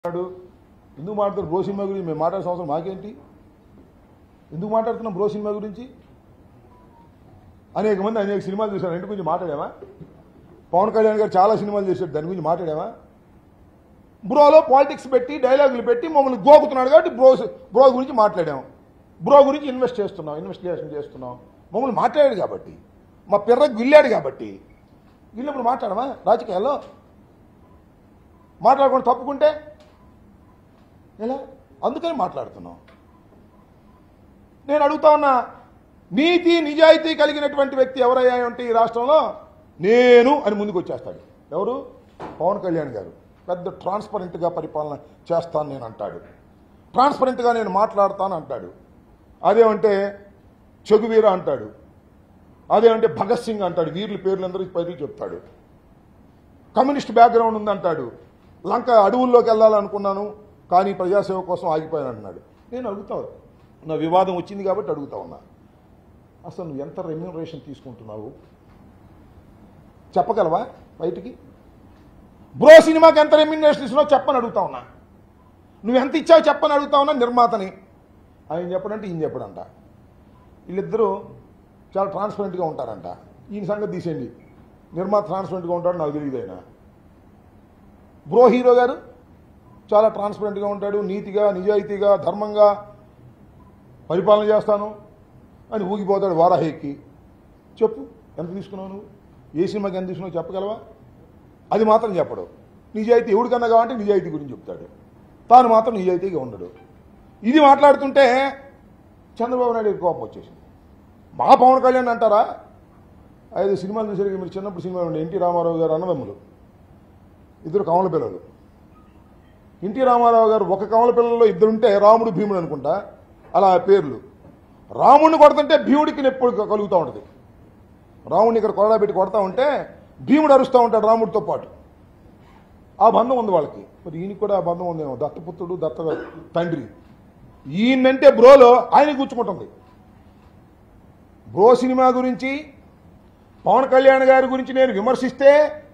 మాట్లాడు ఎందుకు మాట్లాడుతారు బ్రో సినిమా గురించి మేము మాట్లాడే సంవత్సరం మాకేంటి ఎందుకు మాట్లాడుతున్నాం బ్రో సినిమా గురించి అనేక మంది అనేక సినిమాలు చూశారు ఇంటి గురించి మాట్లాడామా పవన్ కళ్యాణ్ గారు చాలా సినిమాలు చేశారు దాని గురించి మాట్లాడామా బ్రోలో పాలిటిక్స్ పెట్టి డైలాగులు పెట్టి మమ్మల్ని గోకుతున్నాడు కాబట్టి బ్రో బ్రో గురించి మాట్లాడాము బ్రో గురించి ఇన్వెస్ట్ చేస్తున్నాం ఇన్వెస్టిగేషన్ చేస్తున్నాం మమ్మల్ని మాట్లాడాడు కాబట్టి మా పిర్రకు గిల్లాడు కాబట్టి గిల్లినప్పుడు మాట్లాడమా రాజకీయాల్లో మాట్లాడకుండా తప్పుకుంటే ఎలా అందుకని మాట్లాడుతున్నాం నేను అడుగుతా ఉన్నా నీతి నిజాయితీ కలిగినటువంటి వ్యక్తి ఎవరయ్యా అంటే ఈ రాష్ట్రంలో నేను అని ముందుకు వచ్చేస్తాడు ఎవరు పవన్ కళ్యాణ్ గారు పెద్ద ట్రాన్స్పరెంట్గా పరిపాలన చేస్తాను నేను అంటాడు ట్రాన్స్పరెంట్గా నేను మాట్లాడతాను అంటాడు అదేమంటే చెగువీర అంటాడు అదేమంటే భగత్ సింగ్ అంటాడు వీరుల పేర్లందరూ పేర్లు చెప్తాడు కమ్యూనిస్ట్ బ్యాక్గ్రౌండ్ ఉందంటాడు లంక అడవుల్లోకి వెళ్ళాలనుకున్నాను కానీ ప్రజాసేవ కోసం ఆగిపోయాను అంటున్నాడు నేను అడుగుతా నా వివాదం వచ్చింది కాబట్టి అడుగుతా ఉన్నా అసలు నువ్వు ఎంత రెమ్యూనరేషన్ తీసుకుంటున్నావు చెప్పగలవా బయటికి బ్రో సినిమాకి ఎంత రెమ్యూనరేషన్ ఇస్తున్నావు చెప్పని అడుగుతా ఉన్నా నువ్వు ఎంత ఇచ్చావు చెప్పని అడుగుతా ఉన్నా నిర్మాతని ఆయన చెప్పడంటే ఈయన చెప్పడంట వీళ్ళిద్దరూ చాలా ట్రాన్స్పరెంట్గా ఉంటారంట ఈయన సంగతి తీసేయండి నిర్మాత ట్రాన్స్పరెంట్గా ఉంటాడు నాకు తెలియదు ఆయన బ్రో హీరో గారు చాలా ట్రాన్స్పరెంట్గా ఉంటాడు నీతిగా నిజాయితీగా ధర్మంగా పరిపాలన చేస్తాను అని ఊగిపోతాడు వారాహెక్కి చెప్పు ఎంత తీసుకున్నావు నువ్వు ఏ సినిమాకి ఎంత తీసుకున్నావు చెప్పగలవా అది మాత్రం చెప్పడు నిజాయితీ ఎవడికన్నా కావాలంటే నిజాయితీ గురించి చెప్తాడు తాను మాత్రం నిజాయితీగా ఉండడు ఇది మాట్లాడుతుంటే చంద్రబాబు నాయుడు కోపం వచ్చేసింది మా పవన్ కళ్యాణ్ అంటారా ఐదు సినిమాలు చూసరికి మీరు చిన్నప్పుడు సినిమా ఉండే ఎన్టీ రామారావు గారు అన్నదమ్ములు ఇద్దరు కమల పిల్లలు ఎన్టీ రామారావు గారు ఒక కమల పిల్లల్లో ఇద్దరుంటే రాముడు భీముడు అనుకుంటా అలా పేర్లు రాముడిని కొడుతుంటే భీముడికి నొప్పి కలుగుతూ ఉంటుంది రాముడిని ఇక్కడ కొరడా పెట్టి కొడతా ఉంటే భీముడు అరుస్తూ ఉంటాడు రాముడితో పాటు ఆ బంధం ఉంది వాళ్ళకి మరి ఈయనకి కూడా ఆ బంధం ఉందేమో దత్తపుత్రుడు దత్త తండ్రి ఈయనంటే బ్రోలో ఆయన కూర్చుకుంటుంది బ్రో సినిమా గురించి పవన్ కళ్యాణ్ గారి గురించి నేను విమర్శిస్తే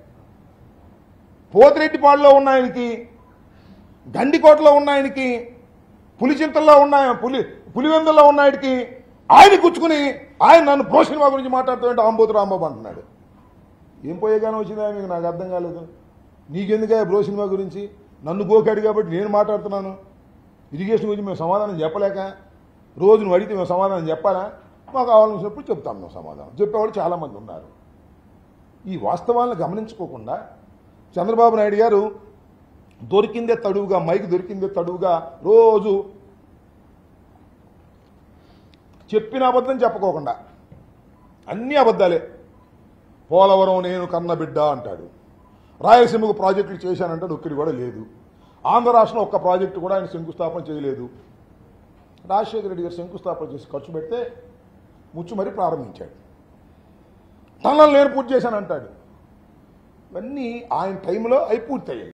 పోతిరెడ్డిపాడులో ఉన్న ఆయనకి గండికోటలో ఉన్న ఆయనకి పులిచింతల్లో ఉన్న పులి పులివెందుల్లో ఉన్న ఆయనకి ఆయన కూర్చుకుని ఆయన నన్ను బ్రో సినిమా గురించి మాట్లాడుతుంటే ఆంబోతు రాంబాబు అంటున్నాడు ఏం పోయేగానే వచ్చిందా మీకు నాకు అర్థం కాలేదు నీకెందుకే బ్రో సినిమా గురించి నన్ను గోకాడు కాబట్టి నేను మాట్లాడుతున్నాను ఇరిగేషన్ గురించి మేము సమాధానం చెప్పలేక రోజు నువ్వు అడిగితే మేము సమాధానం చెప్పాలా మాకు కావాలనిసినప్పుడు చెప్తాం మేము సమాధానం చెప్పేవాళ్ళు చాలామంది ఉన్నారు ఈ వాస్తవాలను గమనించుకోకుండా చంద్రబాబు నాయుడు గారు దొరికిందే తడువుగా మైక్ దొరికిందే తడువుగా రోజు చెప్పిన అబద్ధం చెప్పకోకుండా అన్ని అబద్ధాలే పోలవరం నేను కన్న బిడ్డ అంటాడు రాయలసీమకు ప్రాజెక్టులు చేశానంటాడు ఒక్కడి కూడా లేదు ఆంధ్ర రాష్ట్రంలో ఒక్క ప్రాజెక్టు కూడా ఆయన శంకుస్థాపన చేయలేదు రాజశేఖర రెడ్డి గారు శంకుస్థాపన చేసి ఖర్చు పెడితే ముచ్చు మరీ ప్రారంభించాడు తనలను నేను పూర్తి చేశానంటాడు ఇవన్నీ ఆయన టైంలో అవి పూర్తయ్యాయి